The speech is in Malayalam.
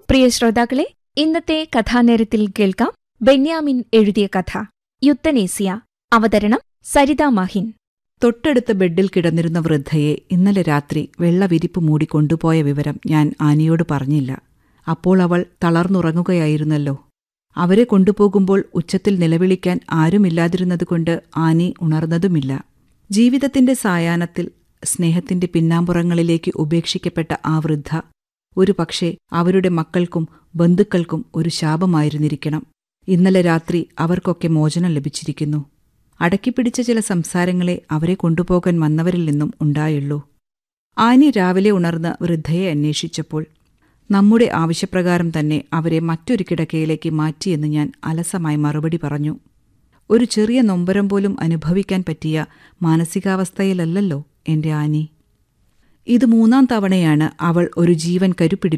പ്രിയ ശ്രോതാക്കളെ ഇന്നത്തെ കഥാനേരത്തിൽ കേൾക്കാം ബെന്യാമിൻ എഴുതിയ കഥ യുത്തനേസിയ അവതരണം സരിത മാഹിൻ തൊട്ടടുത്ത ബെഡിൽ കിടന്നിരുന്ന വൃദ്ധയെ ഇന്നലെ രാത്രി വെള്ളവിരിപ്പ് മൂടി കൊണ്ടുപോയ വിവരം ഞാൻ ആനിയോട് പറഞ്ഞില്ല അപ്പോൾ അവൾ തളർന്നുറങ്ങുകയായിരുന്നല്ലോ അവരെ കൊണ്ടുപോകുമ്പോൾ ഉച്ചത്തിൽ നിലവിളിക്കാൻ ആരുമില്ലാതിരുന്നതുകൊണ്ട് ആനി ഉണർന്നതുമില്ല ജീവിതത്തിന്റെ സായാഹ്നത്തിൽ സ്നേഹത്തിന്റെ പിന്നാമ്പുറങ്ങളിലേക്ക് ഉപേക്ഷിക്കപ്പെട്ട ആ വൃദ്ധ ഒരു പക്ഷേ അവരുടെ മക്കൾക്കും ബന്ധുക്കൾക്കും ഒരു ശാപമായിരുന്നിരിക്കണം ഇന്നലെ രാത്രി അവർക്കൊക്കെ മോചനം ലഭിച്ചിരിക്കുന്നു അടക്കിപ്പിടിച്ച ചില സംസാരങ്ങളെ അവരെ കൊണ്ടുപോകാൻ വന്നവരിൽ നിന്നും ഉണ്ടായുള്ളൂ ആനി രാവിലെ ഉണർന്ന് വൃദ്ധയെ അന്വേഷിച്ചപ്പോൾ നമ്മുടെ ആവശ്യപ്രകാരം തന്നെ അവരെ മറ്റൊരു കിടക്കയിലേക്ക് മാറ്റിയെന്ന് ഞാൻ അലസമായി മറുപടി പറഞ്ഞു ഒരു ചെറിയ നൊമ്പരം പോലും അനുഭവിക്കാൻ പറ്റിയ മാനസികാവസ്ഥയിലല്ലല്ലോ എന്റെ ആനി ഇത് മൂന്നാം തവണയാണ് അവൾ ഒരു ജീവൻ കരുപിടി